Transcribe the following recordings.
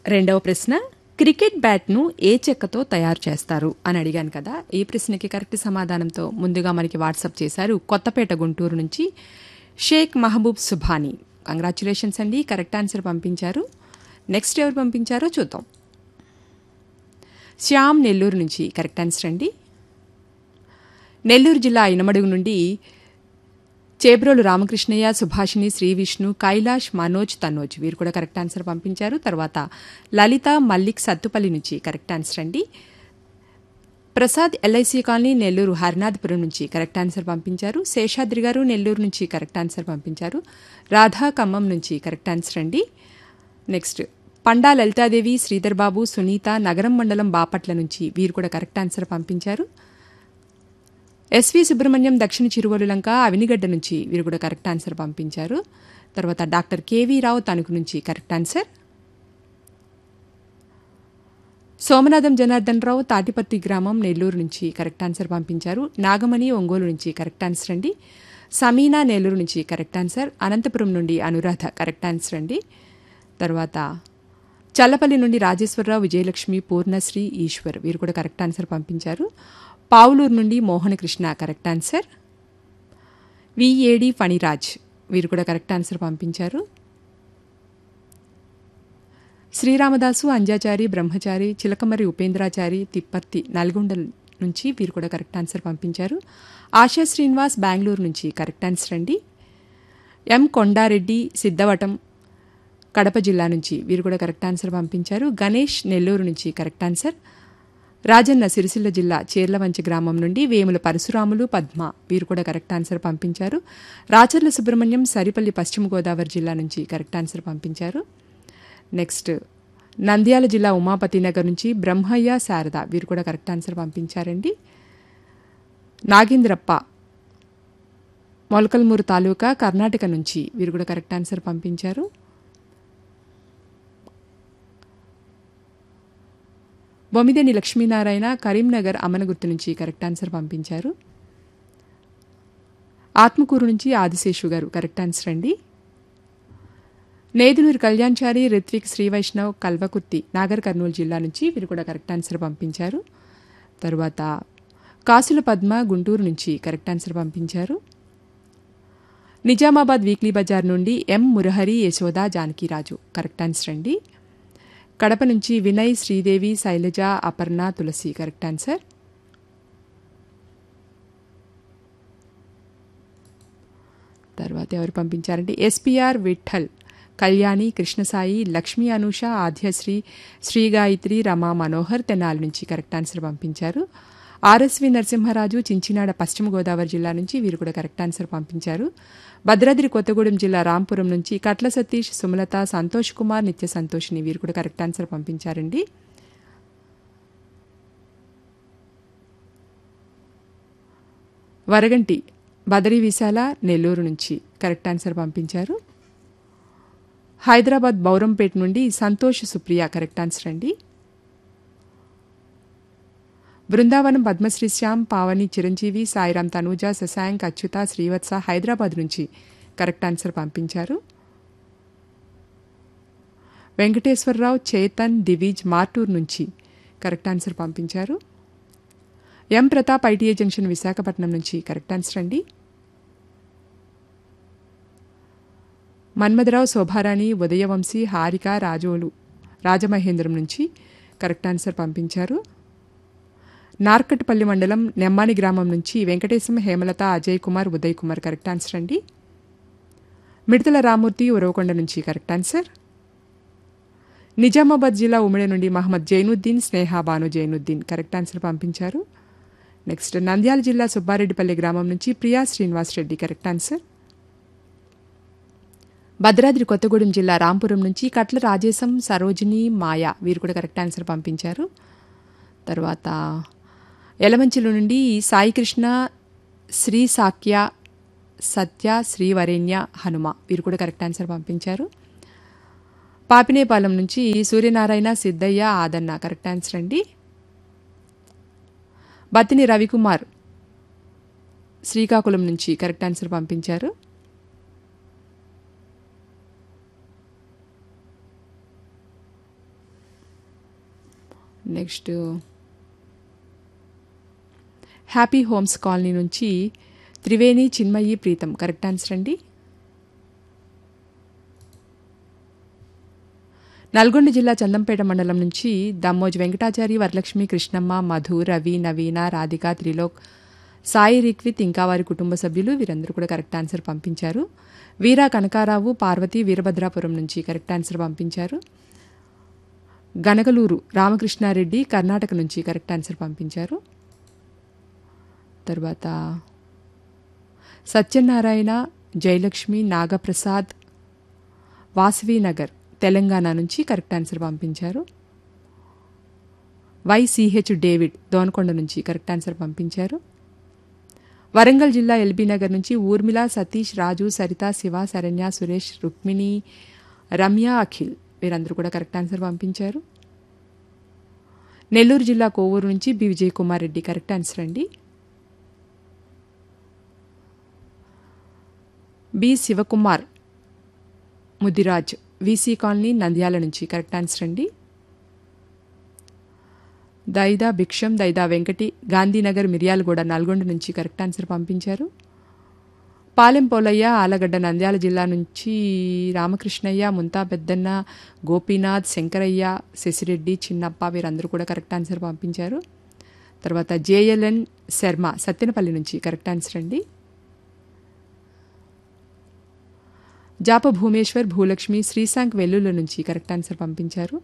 రెండవ ప్రశ్న క్రికెట్ బ్యాట్ను ఏ చెక్కతో తయారు చేస్తారు అని అడిగాను కదా ఈ ప్రశ్నకి కరెక్ట్ సమాధానంతో ముందుగా మనకి వాట్సాప్ చేశారు కొత్తపేట గుంటూరు నుంచి షేక్ మహబూబ్ సుభానీ కంగ్రాచులేషన్స్ అండి కరెక్ట్ ఆన్సర్ పంపించారు నెక్స్ట్ ఎవరు పంపించారో చూద్దాం శ్యామ్ నెల్లూరు నుంచి కరెక్ట్ ఆన్సర్ అండి నెల్లూరు జిల్లా ఇనమడుగు నుండి చేబ్రోలు రామకృష్ణయ్య సుభాషిణి శ్రీ విష్ణు కైలాష్ మనోజ్ తనోజ్ వీరు కూడా కరెక్ట్ ఆన్సర్ పంపించారు తర్వాత లలిత మల్లిక్ సత్తుపల్లి నుంచి కరెక్ట్ ఆన్సర్ అండి ప్రసాద్ ఎల్ఐసి కాలనీ నెల్లూరు హరినాథపురం నుంచి కరెక్ట్ ఆన్సర్ పంపించారు శేషాద్రి గారు నెల్లూరు నుంచి కరెక్ట్ ఆన్సర్ పంపించారు రాధా ఖమ్మం నుంచి కరెక్ట్ ఆన్సర్ అండి నెక్స్ట్ పండా లలితాదేవి శ్రీధర్ బాబు సునీత నగరం మండలం బాపట్ల నుంచి వీరు కూడా కరెక్ట్ ఆన్సర్ పంపించారు ఎస్వి సుబ్రహ్మణ్యం దక్షిణ చిరువలు లంక అవినిగడ్డ నుంచి వీరు కూడా కరెక్ట్ ఆన్సర్ పంపించారు తర్వాత డాక్టర్ కేవీ రావు తణుకు నుంచి కరెక్ట్ ఆన్సర్ సోమనాథం జనార్దన్ రావు తాటిపత్తి గ్రామం నెల్లూరు నుంచి కరెక్ట్ ఆన్సర్ పంపించారు నాగమణి ఒంగోలు నుంచి కరెక్ట్ ఆన్సర్ అండి సమీనా నెల్లూరు నుంచి కరెక్ట్ ఆన్సర్ అనంతపురం నుండి అనురాధ కరెక్ట్ ఆన్సర్ అండి తర్వాత చల్లపల్లి నుండి రాజేశ్వరరావు విజయలక్ష్మి పూర్ణశ్రీ ఈశ్వర్ వీరు కూడా కరెక్ట్ ఆన్సర్ పంపించారు పావులూరు నుండి మోహనకృష్ణ కరెక్ట్ ఆన్సర్ విఏడి ఫణిరాజ్ వీరు కూడా కరెక్ట్ ఆన్సర్ పంపించారు శ్రీరామదాసు అంజాచారి బ్రహ్మచారి చిలకమరి ఉపేంద్రాచారి తిప్పర్తి నల్గొండ నుంచి వీరు కూడా కరెక్ట్ ఆన్సర్ పంపించారు ఆశా శ్రీనివాస్ బెంగళూరు నుంచి కరెక్ట్ ఆన్సర్ అండి ఎం కొండారెడ్డి సిద్ధవటం కడప జిల్లా నుంచి వీరు కూడా కరెక్ట్ ఆన్సర్ పంపించారు గణేష్ నెల్లూరు నుంచి కరెక్ట్ ఆన్సర్ రాజన్న సిరిసిల్ల జిల్లా చీర్లవంచి గ్రామం నుండి వేముల పరశురాములు పద్మ వీరు కూడా కరెక్ట్ ఆన్సర్ పంపించారు రాచర్ల సుబ్రహ్మణ్యం సరిపల్లి పశ్చిమ గోదావరి జిల్లా నుంచి కరెక్ట్ ఆన్సర్ పంపించారు నెక్స్ట్ నంద్యాల జిల్లా ఉమాపతి నగర్ నుంచి బ్రహ్మయ్య శారద వీరు కూడా కరెక్ట్ ఆన్సర్ పంపించారండి నాగేంద్రప్ప మొలకల్మూరు తాలూకా కర్ణాటక నుంచి వీరు కూడా కరెక్ట్ ఆన్సర్ పంపించారు బొమ్మిదేని లక్ష్మీనారాయణ కరీంనగర్ అమనగుర్తు నుంచి కరెక్ట్ ఆన్సర్ పంపించారు ఆత్మకూరు నుంచి ఆదిశేషు గారు కరెక్ట్ ఆన్సర్ అండి నేదునూరు కళ్యాణ్చారి రిత్విక్ శ్రీ వైష్ణవ్ కల్వకుర్తి నాగర్ కర్నూలు జిల్లా నుంచి వీరు కూడా కరెక్ట్ ఆన్సర్ పంపించారు తరువాత కాసుల పద్మ గుంటూరు నుంచి కరెక్ట్ ఆన్సర్ పంపించారు నిజామాబాద్ వీక్లీ బజార్ నుండి ఎం మురహరి యశోద జానకిరాజు కరెక్ట్ ఆన్సర్ అండి కడప నుంచి వినయ్ శ్రీదేవి శైలజ అపర్ణ తులసి కరెక్ట్ ఆన్సర్ తర్వాత ఎవరు పంపించారంటే ఎస్పీఆర్ విఠల్ కళ్యాణి కృష్ణసాయి లక్ష్మీ అనూష ఆధ్యశ్రీ శ్రీ గాయత్రి రమా మనోహర్ తెనాలి నుంచి కరెక్ట్ ఆన్సర్ పంపించారు ఆర్ఎస్వి నరసింహరాజు చించినాడ పశ్చిమ గోదావరి జిల్లా నుంచి వీరు కూడా కరెక్ట్ ఆన్సర్ పంపించారు భద్రాద్రి కొత్తగూడెం జిల్లా రాంపురం నుంచి కట్ల సతీష్ సుమలత సంతోష్ కుమార్ నిత్య సంతోషిని వీరు కూడా కరెక్ట్ ఆన్సర్ పంపించారండి వరగంటి బదరి విశాల నెల్లూరు నుంచి కరెక్ట్ ఆన్సర్ పంపించారు హైదరాబాద్ బౌరంపేట నుండి సంతోష్ సుప్రియ కరెక్ట్ ఆన్సర్ అండి బృందావనం పద్మశ్రీ శ్యామ్ పావని చిరంజీవి సాయిరాం తనూజ శశాంక్ అచ్యుత శ్రీవత్స హైదరాబాద్ నుంచి కరెక్ట్ ఆన్సర్ పంపించారు వెంకటేశ్వరరావు చేతన్ దివిజ్ మార్టూర్ నుంచి కరెక్ట్ ఆన్సర్ పంపించారు ఎం ప్రతాప్ ఐటీఏ జంక్షన్ విశాఖపట్నం నుంచి కరెక్ట్ ఆన్సర్ అండి మన్మధరావు శోభారాణి ఉదయవంశీ హారిక రాజోలు రాజమహేంద్రం నుంచి కరెక్ట్ ఆన్సర్ పంపించారు నార్కట్పల్లి మండలం నెమ్మాని గ్రామం నుంచి వెంకటేశం హేమలత అజయ్ కుమార్ ఉదయ్ కుమార్ కరెక్ట్ ఆన్సర్ అండి మిడతల రామూర్తి ఉరవకొండ నుంచి కరెక్ట్ ఆన్సర్ నిజామాబాద్ జిల్లా ఉమ్మడి నుండి మహమ్మద్ జైనుద్దీన్ స్నేహ బాను జైనుద్దీన్ కరెక్ట్ ఆన్సర్ పంపించారు నెక్స్ట్ నంద్యాల జిల్లా సుబ్బారెడ్డిపల్లి గ్రామం నుంచి ప్రియా శ్రీనివాస్ రెడ్డి కరెక్ట్ ఆన్సర్ భద్రాద్రి కొత్తగూడెం జిల్లా రాంపురం నుంచి కట్ల రాజేశం సరోజిని మాయ వీరు కూడా కరెక్ట్ ఆన్సర్ పంపించారు తర్వాత ఎలమంచిలో నుండి సాయికృష్ణ శ్రీ సాక్య సత్య శ్రీవరేణ్య హనుమ వీరు కూడా కరెక్ట్ ఆన్సర్ పంపించారు పాపినేపాలెం నుంచి సూర్యనారాయణ సిద్ధయ్య ఆదన్న కరెక్ట్ ఆన్సర్ అండి బత్తిని రవికుమార్ శ్రీకాకుళం నుంచి కరెక్ట్ ఆన్సర్ పంపించారు నెక్స్ట్ హ్యాపీ హోమ్స్ కాలనీ నుంచి త్రివేణి చిన్మయి ప్రీతం కరెక్ట్ ఆన్సర్ అండి నల్గొండ జిల్లా చందంపేట మండలం నుంచి దమ్మోజు వెంకటాచారి వరలక్ష్మి కృష్ణమ్మ మధు రవి నవీన రాధిక త్రిలోక్ సాయి రిక్విత్ ఇంకా వారి కుటుంబ సభ్యులు వీరందరూ కూడా కరెక్ట్ ఆన్సర్ పంపించారు వీరా కనకారావు పార్వతి వీరభద్రాపురం నుంచి కరెక్ట్ ఆన్సర్ పంపించారు గనగలూరు రామకృష్ణారెడ్డి కర్ణాటక నుంచి కరెక్ట్ ఆన్సర్ పంపించారు తర్వాత సత్యనారాయణ జయలక్ష్మి నాగప్రసాద్ వాసవీనగర్ తెలంగాణ నుంచి కరెక్ట్ ఆన్సర్ పంపించారు వైసిహెచ్ డేవిడ్ దోనకొండ నుంచి కరెక్ట్ ఆన్సర్ పంపించారు వరంగల్ జిల్లా ఎల్బీ నగర్ నుంచి ఊర్మిళ సతీష్ రాజు సరిత శివ శరణ్య సురేష్ రుక్మిణి రమ్య అఖిల్ వీరందరూ కూడా కరెక్ట్ ఆన్సర్ పంపించారు నెల్లూరు జిల్లా కోవూరు నుంచి బి విజయ్ కుమార్ రెడ్డి కరెక్ట్ ఆన్సర్ అండి బి శివకుమార్ ముదిరాజ్ వీసీ కాలనీ నంద్యాల నుంచి కరెక్ట్ ఆన్సర్ అండి దైదా భిక్షం దైదా వెంకటి గాంధీనగర్ మిర్యాలగూడ నల్గొండ నుంచి కరెక్ట్ ఆన్సర్ పంపించారు పాలెం పోలయ్య ఆలగడ్డ నంద్యాల జిల్లా నుంచి రామకృష్ణయ్య ముంతా పెద్దన్న గోపీనాథ్ శంకరయ్య శశిరెడ్డి చిన్నప్ప వీరందరూ కూడా కరెక్ట్ ఆన్సర్ పంపించారు తర్వాత జేఎల్ఎన్ శర్మ సత్తెనపల్లి నుంచి కరెక్ట్ ఆన్సర్ అండి జాప భూమేశ్వర్ భూలక్ష్మి శ్రీశాంక్ వెల్లుల నుంచి కరెక్ట్ ఆన్సర్ పంపించారు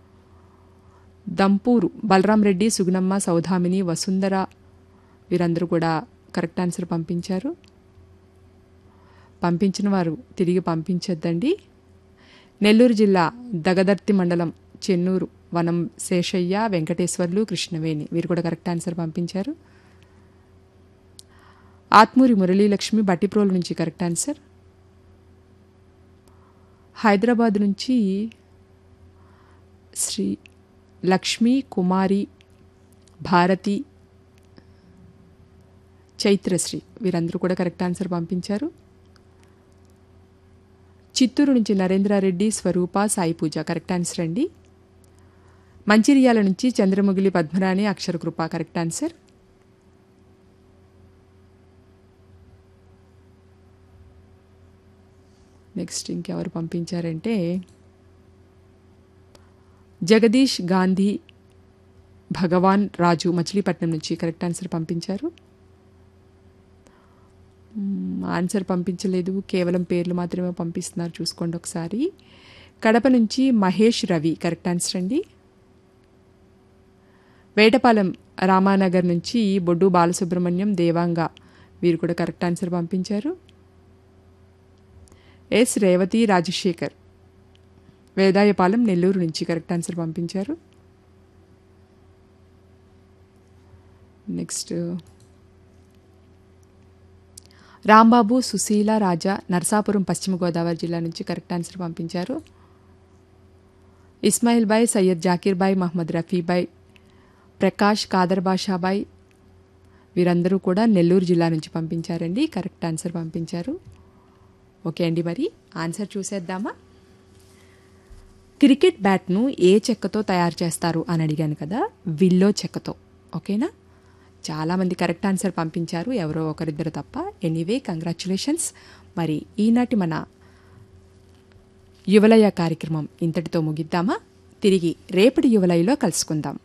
దంపూరు బలరాం రెడ్డి సుగుణమ్మ సౌధామిని వసుంధర వీరందరూ కూడా కరెక్ట్ ఆన్సర్ పంపించారు పంపించిన వారు తిరిగి పంపించొద్దండి నెల్లూరు జిల్లా దగదర్తి మండలం చెన్నూరు వనం శేషయ్య వెంకటేశ్వర్లు కృష్ణవేణి వీరు కూడా కరెక్ట్ ఆన్సర్ పంపించారు ఆత్మూరి మురళీలక్ష్మి బట్టిప్రోలు నుంచి కరెక్ట్ ఆన్సర్ హైదరాబాద్ నుంచి శ్రీ లక్ష్మీ కుమారి భారతి చైత్రశ్రీ వీరందరూ కూడా కరెక్ట్ ఆన్సర్ పంపించారు చిత్తూరు నుంచి నరేంద్రారెడ్డి స్వరూప సాయి పూజ కరెక్ట్ ఆన్సర్ అండి మంచిర్యాల నుంచి Chandramugili Padmarani Aksharakrupa correct answer next ఇంకెవరు పంపించారంటే జగదీష్ గాంధీ భగవాన్ రాజు మచిలీపట్నం నుంచి కరెక్ట్ ఆన్సర్ పంపించారు మ్మ్, ఆన్సర్ పంపించలేదు కేవలం పేర్లు మాత్రమే పంపిస్తున్నారు చూసుకోండి ఒకసారి కడప నుంచి మహేష్ రవి కరెక్ట్ ఆన్సర్ అండి వేటపాలెం రామానగర్ నుంచి బొడ్డు బాలసుబ్రహ్మణ్యం దేవాంగ వీరు కూడా కరెక్ట్ ఆన్సర్ పంపించారు ఎస్ రేవతి రాజశేఖర్ వేదాయపాలెం నెల్లూరు నుంచి కరెక్ట్ ఆన్సర్ పంపించారు నెక్స్ట్ రాంబాబు సుశీల రాజా నర్సాపురం పశ్చిమ గోదావరి జిల్లా నుంచి కరెక్ట్ ఆన్సర్ పంపించారు ఇస్మాయిల్ బాయ్ సయ్యద్ జాకీర్ బాయ్ మహమ్మద్ రఫీబాయ్ ప్రకాష్ కాదర్ బాషాబాయ్ వీరందరూ కూడా నెల్లూరు జిల్లా నుంచి పంపించారండి కరెక్ట్ ఆన్సర్ పంపించారు ఓకే అండి మరి ఆన్సర్ చూసేద్దామా క్రికెట్ బ్యాట్ను ఏ చెక్కతో తయారు చేస్తారు అని అడిగాను కదా విల్లో చెక్కతో ఓకేనా చాలామంది కరెక్ట్ ఆన్సర్ పంపించారు ఎవరో ఒకరిద్దరు తప్ప ఎనీవే కంగ్రాచులేషన్స్ మరి ఈనాటి మన యువలయ కార్యక్రమం ఇంతటితో ముగిద్దామా తిరిగి రేపటి యువలయలో కలుసుకుందాం